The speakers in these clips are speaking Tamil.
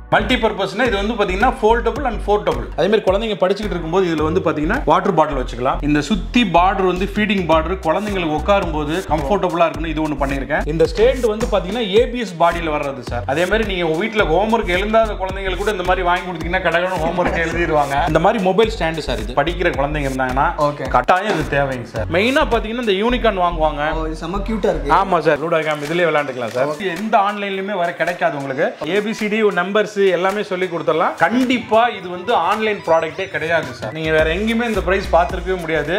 மல்டி பர்பஸ்னா இது வந்து பாத்தீங்கன்னா ஃபோல்டபுள் அண்ட் ஃபோர்டபுள் அதே மாதிரி குழந்தைங்க படிச்சுக்கிட்டு இருக்கும்போது இதுல வந்து பாத்தீங்கன்னா வாட்டர் பாட்டில் வச்சுக்கலாம் இந்த சுத்தி பார்டர் வந்து ஃபீடிங் பார்டர் குழந்தைங்களுக்கு உட்காரும் போது கம்ஃபர்டபுளா இருக்கணும் இது ஒன்று பண்ணியிருக்கேன் இந்த ஸ்டேண்ட் வந்து பாத்தீங்கன்னா ஏபிஎஸ் பாடியில் வர்றது சார் அதே மாதிரி நீங்க உங்க வீட்டில் ஹோம்ஒர்க் எழுந்தாத குழந்தைங்களுக்கு கூட இந்த மாதிரி வாங்கி கொடுத்தீங்கன்னா கடகணும் ஹோம்ஒர்க் எழுதிடுவாங்க இந்த மாதிரி மொபைல் ஸ்டாண்டு சார் இது படிக்கிற குழந்தைங்க இருந்தாங்கன்னா Okay. கட்டாயம் இது தேவைங்க சார் மெயினா பாத்தீங்கன்னா இந்த யூனிகான் வாங்குவாங்க ஓ இது செம்ம க்யூட்டாக இருக்கு ஆமா சார் லூடோ கேம் இதுலயே விளையாண்டுக்கலாம் சார் எந்த ஆன்லைன்லயுமே வர கிடைக்காது உங்களுக்கு ஏபிசிடி நம்பர்ஸ் எல்லாமே சொல்லி கொடுத்துடலாம் கண்டிப்பா இது வந்து ஆன்லைன் ப்ராடக்ட்டே கிடையாது சார் நீங்க வேற எங்கேயுமே இந்த பிரைஸ் பார்த்துருக்கவே முடியாது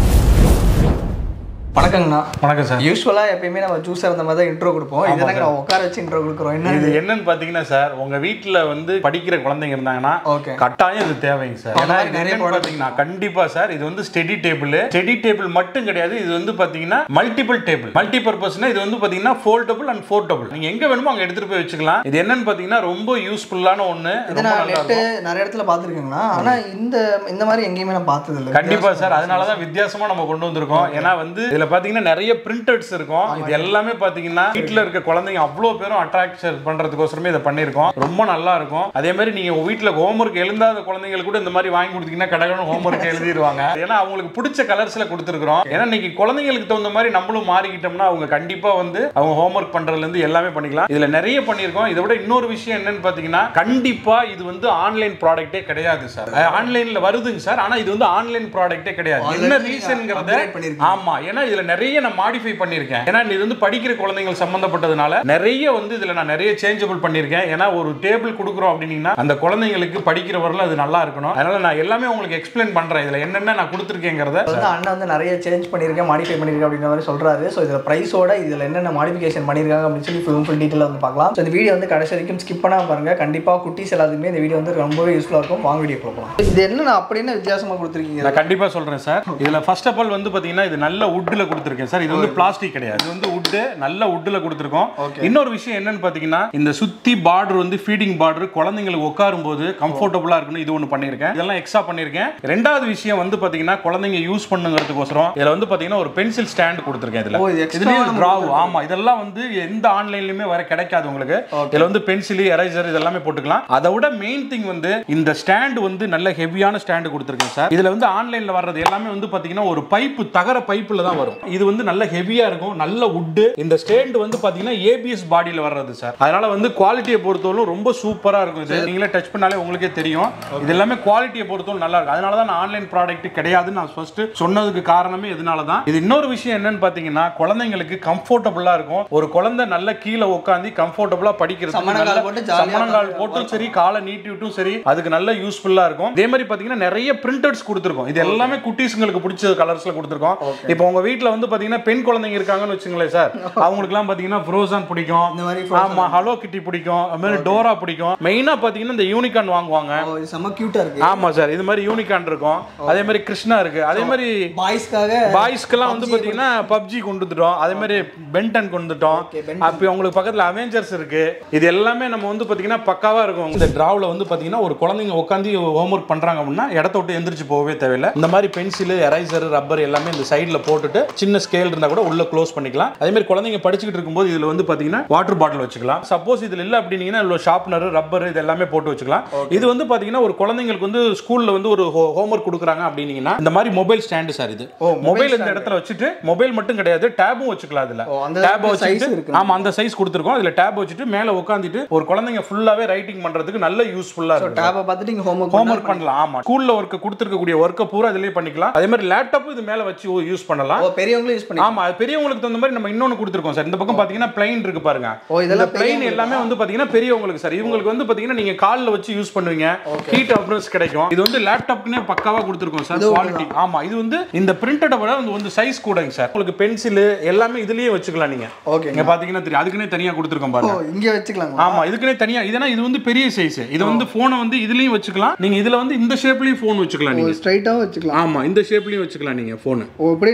வணக்கங்கண்ணா வணக்கம் சார் யூஸ்வலாக எப்பயுமே நம்ம ஜூஸர் அந்த மாதிரி தான் இன்ட்ரோ கொடுப்போம் இது என்னங்க நம்ம உட்கார வச்சு இன்ட்ரோ கொடுக்குறோம் என்ன இது என்னன்னு பாத்தீங்கன்னா சார் உங்க வீட்ல வந்து படிக்கிற குழந்தைங்க இருந்தாங்கன்னா ஓகே கட்டாயம் இது தேவைங்க சார் ஏன்னா மாதிரி இது நிறைய என்னன்னு பாத்தீங்கன்னா கண்டிப்பா சார் இது வந்து ஸ்டெடி டேபிள் ஸ்டெடி டேபிள் மட்டும் கிடையாது இது வந்து பாத்தீங்கன்னா மல்டிபிள் டேபிள் மல்டி பர்பஸ்னா இது வந்து பாத்தீங்கன்னா ஃபோல்டபுள் அண்ட் ஃபோர்டபுள் நீங்க எங்க வேணுமோ அங்க எடுத்துட்டு போய் வச்சுக்கலாம் இது என்னன்னு பாத்தீங்கன்னா ரொம்ப யூஸ்ஃபுல்லான ஒண்ணு இது ரொம்ப நான் நல்லா நெட்டு நிறைய இடத்துல பார்த்துருக்கேங்கண்ணா ஆனால் இந்த இந்த மாதிரி எங்கேயுமே நான் பார்த்தது இல்லை கண்டிப்பா சார் அதனால தான் வித்தியாசமா நம்ம கொண்டு வந்திருக்கோம் ஏன்னா வந்து இதுல பாத்தீங்கன்னா நிறைய பிரிண்டட்ஸ் இருக்கும் இது எல்லாமே பாத்தீங்கன்னா வீட்ல இருக்க குழந்தைங்க அவ்வளோ பேரும் அட்ராக்ஷன் பண்றதுக்கோசரமே இதை பண்ணியிருக்கோம் ரொம்ப நல்லா இருக்கும் அதே மாதிரி நீங்க உங்க வீட்ல ஹோம்ஒர்க் எழுந்தாத குழந்தைங்களுக்கு கூட இந்த மாதிரி வாங்கி கொடுத்தீங்கன்னா கடகணும் ஹோம்ஒர்க் எழுதிடுவாங்க ஏன்னா அவங்களுக்கு பிடிச்ச கலர்ஸ்ல கொடுத்துருக்கோம் ஏன்னா இன்னைக்கு குழந்தைங்களுக்கு தகுந்த மாதிரி நம்மளும் மாறிக்கிட்டோம்னா அவங்க கண்டிப்பா வந்து அவங்க ஹோம்ஒர்க் பண்றதுல இருந்து எல்லாமே பண்ணிக்கலாம் இதுல நிறைய பண்ணியிருக்கோம் இதை விட இன்னொரு விஷயம் என்னன்னு பாத்தீங்கன்னா கண்டிப்பா இது வந்து ஆன்லைன் ப்ராடக்ட்டே கிடையாது சார் ஆன்லைன்ல வருதுங்க சார் ஆனா இது வந்து ஆன்லைன் ப்ராடக்ட்டே கிடையாது Already என்ன நீங்க ரீசன்ங்கிறத upgrade பண்ணிருக்கீங்க. ஆமா ஏன்னா இதுல நிறைய நான் மாடிஃபை பண்ணிருக்கேன் ஏன்னா இது வந்து படிக்கிற குழந்தைகள் சம்பந்தப்பட்டதுனால நிறைய வந்து இதுல நான் நிறைய சேஞ்சபிள் பண்ணிருக்கேன் ஏன்னா ஒரு டேபிள் கொடுக்குறோம் அப்படின்னீங்கன்னா அந்த குழந்தைங்களுக்கு படிக்கிற வரல அது நல்லா இருக்கணும் அதனால நான் எல்லாமே உங்களுக்கு எக்ஸ்பிளைன் பண்றேன் இதுல என்னென்ன நான் கொடுத்துருக்கேங்கிறத வந்து அண்ணன் வந்து நிறைய சேஞ்ச் பண்ணியிருக்கேன் மாடிஃபை பண்ணியிருக்கேன் அப்படின்ற மாதிரி சொல்றாரு ஸோ இதில் ப்ரைஸோட இதில் என்னென்ன மாடிஃபிகேஷன் பண்ணியிருக்காங்க அப்படின்னு சொல்லி ஃபுல் ஃபுல் டீட்டெயில் வந்து பார்க்கலாம் ஸோ இந்த வீடியோ வந்து கடைசி வரைக்கும் ஸ்கிப் பண்ணாம பாருங்க கண்டிப்பாக குட்டீஸ் எல்லாத்துக்குமே இந்த வீடியோ வந்து ரொம்பவே யூஸ்ஃபுல்லாக இருக்கும் வாங்க வீடியோ போகலாம் இது என்ன அப்படின்னு வித்தியாசமா கொடுத்துருக்கீங்க நான் கண்டிப்பா சொல்றேன் சார் இதுல ஃபர்ஸ்ட் ஆஃப் ஆல் வந்து பாத்தீங்கன்னா இது நல்ல வுட்ல கொடுத்துருக்கேன் சார் இது வந்து பிளாஸ்டிக் கிடையாது இது வந்து வுட் நல்ல வுட்ல கொடுத்துருக்கோம் இன்னொரு விஷயம் என்னன்னு பாத்தீங்கன்னா இந்த சுத்தி பார்டர் வந்து ஃபீடிங் பார்டர் குழந்தைங்களுக்கு உட்காரும் போது கம்ஃபர்டபுளா இருக்கணும் இது ஒன்று பண்ணியிருக்கேன் இதெல்லாம் எக்ஸ்ட்ரா பண்ணியிருக்கேன் ரெண்டாவது விஷயம் வந்து பாத்தீங்கன்னா குழந்தைங்க யூஸ் பண்ணுங்கிறதுக்கோசரம் இதுல வந்து பாத்தீங்கன்னா ஒரு பென்சில் ஸ்டாண்ட் கொடுத்துருக்கேன் இதுல ஓ, இது extra இதுலயும் நம்ம டிராவ் ஆமா இதெல்லாம் வந்து எந்த ஆன்லைன்லயுமே வர கிடைக்காது உங்களுக்கு இதுல வந்து பென்சில் எரேசர் இதெல்லாமே போட்டுக்கலாம் அதை விட மெயின் திங் வந்து இந்த ஸ்டாண்ட் வந்து நல்ல ஹெவியான ஸ்டாண்ட் கொடுத்துருக்கேன் சார் இதுல வந்து ஆன்லைன்ல வர்றது எல்லாமே வந்து பாத்தீங்கன்னா ஒரு பைப்பு தகர பைப்புல தான் வரும் இது வந்து நல்ல ஹெவியா இருக்கும் நல்ல வுட்டு இந்த ஸ்டாண்ட் வந்து பாத்தீங்கன்னா ஏபிஎஸ் பாடியில வர்றது சார் அதனால வந்து குவாலிட்டியை பொறுத்தவரைக்கும் ரொம்ப சூப்பரா இருக்கும் இது நீங்களே டச் பண்ணாலே உங்களுக்கே தெரியும் இது எல்லாமே குவாலிட்டியை பொறுத்தவரை நல்லா இருக்கும் அதனால தான் நான் ஆன்லைன் ப்ராடக்ட் கிடையாதுன்னு நான் ஃபர்ஸ்ட் சொன்னதுக்கு காரணமே இதனால தான் இது இன்னொரு விஷயம் என்னன்னு பாத்தீங்கன்னா குழந்தைங்களுக்கு கம்ஃபர்டபுளா இருக்கும் ஒரு குழந்தை நல்ல கீழே உட்காந்து கம்ஃபர்டபுளா படிக்கிறது சமணங்கால் போட்டு jolly ஆ சமணங்கால் போட்டும் சரி காலை நீட்டி விட்டும் சரி அதுக்கு நல்ல யூஸ்ஃபுல்லா இருக்கும் இதே மாதிரி பாத்தீங்கன்னா நிறைய பிரிண்டர்ஸ் கொடுத்துருக்கோம் இது எல்லாமே குட்டீஸ்ங்களுக்கு பிடிச்ச கலர்ஸ்ல கொடுத்துருக்கோம் இப்போ உங்க வீட்ல வந்து பாத்தீங்கன்னா பெண் குழந்தைங்க இருக்காங்கன்னு வச்சுங்களேன் சார் அவங்களுக்குலாம் பாத்தீங்கன்னா ஃப்ரோசன் பிடிக்கும் இந்த மாதிரி ஆமா ஹலோ கிட்டி பிடிக்கும் அது மாதிரி டோரா பிடிக்கும் மெயினா பாத்தீங்கன்னா இந்த யூனிகான் வாங்குவாங்க ஓ, இது செம்ம க்யூட்டாக இருக்கு ஆமா சார் இது மாதிரி யூனிகான் இருக்கும் அதே மாதிரி கிருஷ்ணா இருக்கு அதே மாதிரி பாய்ஸ்க்காக பாய்ஸ்க்கெல்லாம் வந்து பாத்தீங்கன்னா பப்ஜி கொண்டு வந்துட்டோம் அதே மாதிரி பென்டன் கொண்டு வந்துட்டோம் Okay, Ben அப்போ உங்களுக்கு பக்கத்துல அவெஞ்சர்ஸ் இருக்கு இது எல்லாமே நம்ம வந்து பாத்தீங்கன்னா பக்காவா இருக்கும் இந்த டிராவ்ல வந்து பாத்தீங்கன்னா ஒரு குழந்தைங்க உட்காந்து ஹோம்ஒர்க் பண்றாங்க அப்படின்னா இடத்த விட்டு எந்திரிச்சு போகவே தேவையில்லை இந்த மாதிரி பென்சில் எரைசர் ரப்பர் எல்லாமே இந்த சைடுல போட்டுட்டு சின்ன ஸ்கேல் இருந்தா கூட உள்ள க்ளோஸ் பண்ணிக்கலாம் அதே மாதிரி குழந்தைங்க படிச்சுக்கிட்டு இருக்கும்போது இதுல வந்து பாத்தீங்கன்னா வாட்டர் பாட்டில் வச்சுக்கலாம் சப்போஸ் இதுல இல்ல அப்படின்னீங்கன்னா இதுல ஷார்ப்னர் ரப்பர் இது எல்லாமே போட்டு வச்சுக்கலாம் இது வந்து பாத்தீங்கன்னா ஒரு குழந்தைங்களுக்கு வந்து ஸ்கூல்ல வந்து ஒரு ஹோம்ஒர்க் கொடுக்குறாங்க அப்படின்னீங்கன்னா இந்த மாதிரி மொபைல் ஸ்டாண்டு சார் இது ஓ, mobile மொபைல் இந்த இடத்துல வச்சுட்டு மொபைல் மட்டும் கிடையாது டேபும் வச்சுக்கலாம் அதுல ஓ, அந்த டேப் size வச்சுட்டு இருக்கு. ஆமா அந்த சைஸ் கொடுத்துருக்கோம் இதுல டேப் வச்சுட்டு மேல உட்காந்துட்டு ஒரு குழந்தைங்க ஃபுல்லாவே ரைட்டிங் பண்றதுக்கு நல்ல யூஸ்ஃபுல்லா இருக்கும் டேபை பார்த்துட்டு இங்கே ஹோம்ஒர்க் ஹோம்ஒர்க் பண்ணலாம் ஆமா ஸ்கூல்ல ஒர்க் கொடுத்துருக்கக்கூடிய ஒர்க்கை பூரா இதுலயே பண்ணிக்கலாம் அதே மாதிரி லேப்டாப் இது மேல வச்சு யூஸ் பண்ணலாம் ஓ பெரியவங்களும் யூஸ் பண்ணி ஆமா அது பெரியவங்களுக்கு தகுந்த மாதிரி நம்ம இன்னொன்னு கொடுத்துருக்கோம் சார் இந்த பக்கம் பாத்தீங்கன்னா பிளைன் இருக்கு பாருங்க ஓ இந்த இதெல்லாம் பிளைன் எல்லாமே வந்து பாத்தீங்கன்னா பெரியவங்களுக்கு சார் இவங்களுக்கு வந்து பாத்தீங்கன்னா நீங்க கால்ல வச்சு யூஸ் பண்ணுவீங்க ஹீட் அப்ரஸ் கிடைக்கும் இது வந்து லேப்டாப்னே பக்காவா கொடுத்துருக்கோம் சார் குவாலிட்டி ஆமா இது வந்து இந்த பிரிண்டட விட வந்து வந்து சைஸ் கூடங்க சார் உங்களுக்கு பென்சில் எல்லாமே இதுலயே வச்சுக்கலாம் நீங்க ஓகே இங்க பாத்தீங்கன்னா தெரியும் அதுக்குன்னே தனியா கொடுத்துருக்கோம் ஓ பாருங்க இங்கே வச்சுக்கலாங்களா ஆமா இதுக்குனே தனியா இதனா இது வந்து பெரிய சைஸ் இது வந்து போனை வந்து இதுலயும் வச்சுக்கலாம் நீங்க இதுல வந்து இந்த ஷேப்லயும் போன் வச்சுக்கலாம் நீங்க ஸ்ட்ரைட்டாகவும் வச்சுக்கலாம் ஆமா இந்த ஷேப்லயும் வச்சுக்கலாம் நீங்க போன் ஓ அப்படியே நிற்கிது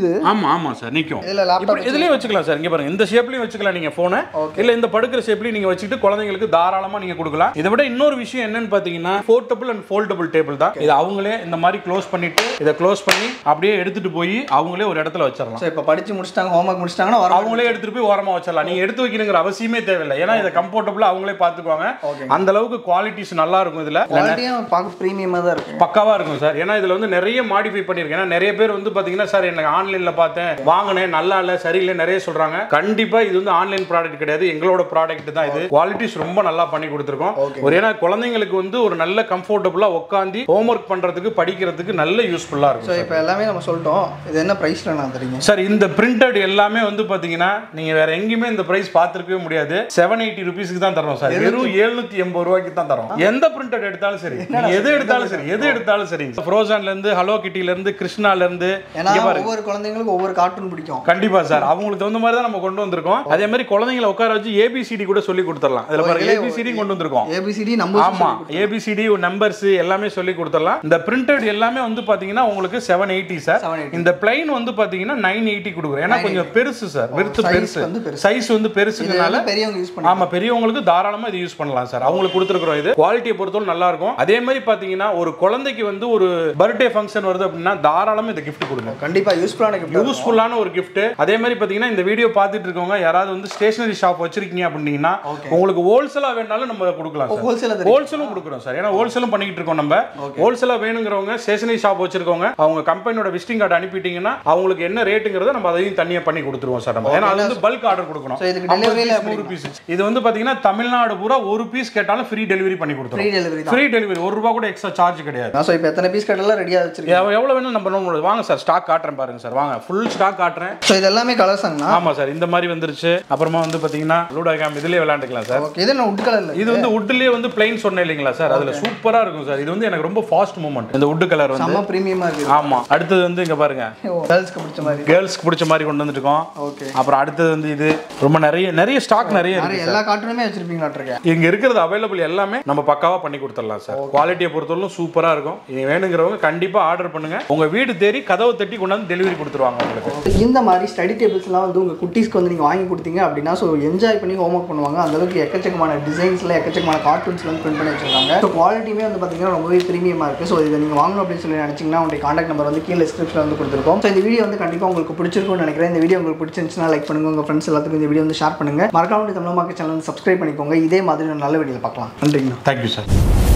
நிக்குது ஆமா ஆமா சார் நிக்கும் இதுல லேப்டாப் இப்படி இதுலயும் வச்சுக்கலாம் சார் இங்க பாருங்க இந்த ஷேப்லயும் வச்சுக்கலாம் நீங்க போனை இல்ல இந்த படுக்கிற ஷேப்லயும் நீங்க வச்சுட்டு குழந்தைங்களுக்கு தாராளமா நீங்க கொடுக்கலாம் இதை விட இன்னொரு விஷயம் என்னன்னு பாத்தீங்கன்னா போர்ட்டபிள் அண்ட் ஃபோல்டபிள் டேபிள் தான் இது அவங்களே இந்த மாதிரி க்ளோஸ் பண்ணிட்டு இதை க்ளோஸ் பண்ணி அப்படியே எடுத்துட்டு போய் அவங்களே ஒரு இடத்துல வச்சிடலாம் ஸோ இப்போ படிச்சு முடிச்சிட்டாங்க ஹோம்ஒர்க் முடிச்சிட்டாங்கன்னா வர அவங்களே எடுத்துட்டு போய் ஓரமா வச்சிடலாம் நீங்க எடுத்து வைக்கணுங்கிற அவசியமே தேவையில்லை ஏன்னா இதை கம்ஃபர்டபுளா அவங்களே பாத்துக்குவாங்க அந்த அளவுக்கு குவாலிட்டிஸ் நல்லா இருக்கும் இதுல குவாலிட்டியும் பார்க்க ப்ரீமியமாக தான் இருக்கும் பக்காவா இருக்கும் சார் ஏன்னா இதுல வந்து நிறைய மாடிஃபை பண்ணிருக்கேன் ஏன்னா நிறைய பேர் வந்து பாத்தீங்கன்னா சார் எனக்கு ஆன்லைன்ல பார்த்தேன் வாங்கினேன் நல்லா இல்ல சரியில்லை நிறைய சொல்றாங்க கண்டிப்பா இது வந்து ஆன்லைன் ப்ராடக்ட் கிடையாது எங்களோட ப்ராடக்ட் தான் இது குவாலிட்டிஸ் ரொம்ப நல்லா பண்ணி கொடுத்துருக்கோம் ஒரு ஏன்னா குழந்தைங்களுக்கு வந்து ஒரு நல்ல கம்ஃபர்டபுளா உட்காந்து ஹோம்ஒர்க் பண்றதுக்கு படிக்கிறதுக்கு நல்ல யூஸ்ஃபுல்லா ஸோ இருக்கும் இப்போ எல்லாமே நம்ம சொல்லிட்டோம் இது என்ன ப்ரைஸில் நான் தரீங்க சார் இந்த பிரிண்டட் எல்லாமே வந்து பாத்தீங்கன்னா நீங்க வேற எங்கேயுமே இந்த பிரைஸ் பார்த்துருக்கவே முடியாது செவன் எயிட்டி ருபீஸ்க்கு தான் தரோம் சார் வெறும் எழுநூத்தி எண்பது ரூபாய்க்கு தான் தரோம் எந்த பிரிண்டட் எடுத்தாலும் சரி நீங்க எது எடுத்தாலும் சரி எது எடுத்தாலும் சரி ஃப்ரோசன்ல இருந்து ஹலோ கிட்டில இருந்து கிருஷ்ணால இருந்து ஏன்னா இங்க பாருங்க ஒவ்வொரு குழந்தைங்களுக்கும் ஒவ்வொரு கார்ட்டூன் பிடிக்கும் கண்டிப்பா சார் அவங்களுக்கு தகுந்த மாதிரி தான் நம்ம கொண்டு வந்திருக்கோம் அதே மாதிரி குழந்தைங்களை உட்கார வச்சு ஏபிசிடி கூட சொல்லி கொடுத்துடலாம் இதுல பாருங்க இதுலயே ஏபிசிடி கொண்டு வந்திருக்கோம் ஏபிசிடி நம்ம ஆமா ஏபிசிடி நம்பர்ஸ் எல்லாமே சொல்லி கொடுத்துடலாம் இந்த பிரிண்டட் எல்லாமே வந்து பாத்தீங்கன்னா உங்களுக்கு செவன் எயிட்டி சார் 780. இந்த பிளைன் வந்து பாத்தீங்கன்னா நைன் எயிட்டி கொடுக்குறோம் ஏன்னா கொஞ்சம் பெருசு சார் விருத்து size பெருசு வந்து பெருசு. சைஸ் வந்து பெருசுனால பெரியவங்க யூஸ் பண்ணி ஆமா பெரியவங்களுக்கு தாராளமா இது யூஸ் பண்ணலாம் சார் அவங்களுக்கு கொடுத்துருக்கோம் இது குவாலிட்டியை பொறுத்தவரை நல்லா இருக்கும் அதே மாதிரி பாத்தீங்கன்னா ஒரு குழந்தைக்கு வந்து ஒரு பர்த்டே ஃபங்க்ஷன் வருது அப்படின்னா தாராளமா இந்த gift கொடுங்க கண்டிப்பா யூஸ்ஃபுல்லான கிஃப்ட் யூஸ்ஃபுல்லான ஒரு gift அதே மாதிரி பாத்தீங்கன்னா இந்த வீடியோ பார்த்துட்டு இருக்கவங்க யாராவது வந்து ஸ்டேஷனரி ஷாப் வச்சிருக்கீங்க அப்படின்னீங்கன்னா உங்களுக்கு ஹோல்சேலா வேணாலும் நம்ம கொடுக்கலாம் சார் ஹோல்சேல ஹோல்சேலும் கொடுக்குறோம் சார் ஏன்னா ஹோல்சேலும் பண்ணிக்கிட்டு இருக்கோம் நம்ம ஹோல்சேலா வேணுங்கிறவங்க ஸ்டேஷனரி ஷாப் வச்சிருக்கவங்க அவங்க கம்பெனியோட விசிட்டிங் கார்டு அனுப்பிட்டீங்கன்னா அவங்களுக்கு என்ன ரேட்டுங்கிறத நம்ம அதையும் தனியா பண்ணி கொடுத்துருவோம் சார் நம்ம ஏன்னா அது வந்து பல்க் ஆர்டர் கொடுக்கணும் So, இதுக்கு 50 delivery ல piece, நூறு பீஸ் இது வந்து பாத்தீங்கன்னா தமிழ்நாடு பூரா ஒரு பீஸ் கேட்டாலும் ஃப்ரீ டெலிவரி பண்ணி ஃப்ரீ கொடுத்துருவோம் டெலிவரி தான் ஃப்ரீ டெலிவரி ஒரு ரூபா கூட எக்ஸ்ட்ரா சார்ஜ் கிடையாது ஸோ இப்போ எத்தனை பீஸ் கட்டெல்லாம் ரெடியாக வச்சிருக்கீங்க எவ்வளவு எவ்வளவு வேணும் நம்ம நம்ம வாங்க சார் ஸ்டாக் காட்டுறேன் பாருங்க சார் வாங்க ஃபுல் ஸ்டாக் காட்டுறேன் ஸோ இது எல்லாமே கலர்ஸாங்கண்ணா ஆமா சார் இந்த மாதிரி வந்துருச்சு அப்புறமா வந்து பாத்தீங்கன்னா லூடோ கேம் இதுலயே விளையாண்டுக்கலாம் சார் ஓகே இது என்ன உட் கலர்ல இது வந்து வுட்லயே வந்து பிளைன் சொன்னேன் இல்லைங்களா சார் அதுல சூப்பரா இருக்கும் சார் இது வந்து எனக்கு ரொம்ப ஃபாஸ்ட் மூவ்மெண்ட் இந்த வுட் கலர் வந்து செம்ம ப்ரீமியமாக இருக்குது ஆமா அடுத்தது வந்து இங்க பாருங்க கேர்ள்ஸ்க்கு பிடிச்ச மாதிரி கேர்ள்ஸ்க்கு பிடிச்ச மாதிரி கொண்டு வந்துருக்கோம் ஓகே அப்புறம் அடுத்தது வந்து இது ரொம்ப நிறைய நிறைய ஸ்டாக் நிறைய இருக்கு நிறைய எல்லா கார்ட்டூனுமே வச்சிருப்பீங்களாட்டிருக்கேன் இங்க இருக்கிறது அவைலபிள் எல்லாமே நம்ம பக்காவா பண்ணி கொடுத்துடலாம் சார் குவாலிட்டியை பொறுத்தவரைக்கும் சூப்பரா இருக்கும் இது வேணுங்கிறவங்க கண்டிப்பா ஆர்டர் பண்ணுங்க உங்க வீடு தேடி கதவை தட்டி கொண்டாந்து டெலிவரி கொடுத்துருவாங்க உங்களுக்கு இந்த மாதிரி ஸ்டடி டேபிள்ஸ்லாம் வந்து உங்கள் குட்டீஸ்க்கு வந்து நீங்கள் வாங்கி கொடுத்தீங்க அப்படின்னா ஸோ என்ஜாய் பண்ணி ஹோம் ஒர்க் பண்ணுவாங்க அந்த அளவுக்கு எக்கச்சக்கமான டிசைன்ஸில் எக்கச்சக்கமான கார்ட்டூன்ஸ்ல வந்து பிரிண்ட் பண்ணி வச்சிருக்காங்க ஸோ குவாலிட்டியுமே வந்து பார்த்தீங்கன்னா ரொம்பவே ப்ரீமியமாக இருக்குது ஸோ இதை நீங்கள் வாங்கணும் அப்படின்னு சொல்லி நினச்சிங்கன்னா உங்களுடைய காண்டாக்ட் நம்பர் வந்து கீழே டிஸ்கிரிப்ஷனில் வந்து கொடுத்துருக்கோம் ஸோ இந்த வீடியோ வந்து கண்டிப்பாக உங்களுக்கு பிடிச்சிருக்கும்னு நினைக்கிறேன் இந்த வீடியோ உங்களுக்கு பிடிச்சிருந்துச்சுன்னா லைக் பண்ணுங்க உங்கள் ஃப்ரெண்ட்ஸ் எல்லாத்துக்கும் இந்த வீடியோ வந்து ஷேர் பண்ணுங்க மறக்காம தமிழ் மார்க்கெட் சேனல் வந்து சப்ஸ்கிரைப் பண்ணிக்கோங்க இதே மாதிரி ஒரு நல்ல வீடியோவில் பார்க்கலாம் நன்றிங்கண்ணா தேங்க்யூ சார்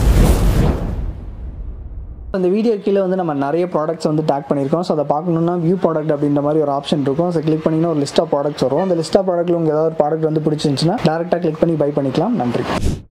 இந்த வீடியோ கீழே வந்து நம்ம நிறைய ப்ராடக்ட்ஸ் வந்து டேக் பண்ணியிருக்கோம் ஸோ அதை பார்க்கணுன்னா வியூ ப்ராடக்ட் அப்படின்ற மாதிரி ஒரு ஆப்ஷன் இருக்கும் ஸோ கிளிக் பண்ணிங்கன்னா ஒரு லிஸ்ட் ஆஃப் ப்ராடக்ட்ஸ் வரும் அந்த லிஸ்ட் ஆஃப் ப்ராடக்ட்டில் உங்களுக்கு ஏதாவது ஒரு ப்ராடக்ட் வந்து பிடிச்சிருந்துச்சுன்னா டேரெக்டாக கிளிக் பண்ணி பை பண்ணிக்கலாம் நன்றி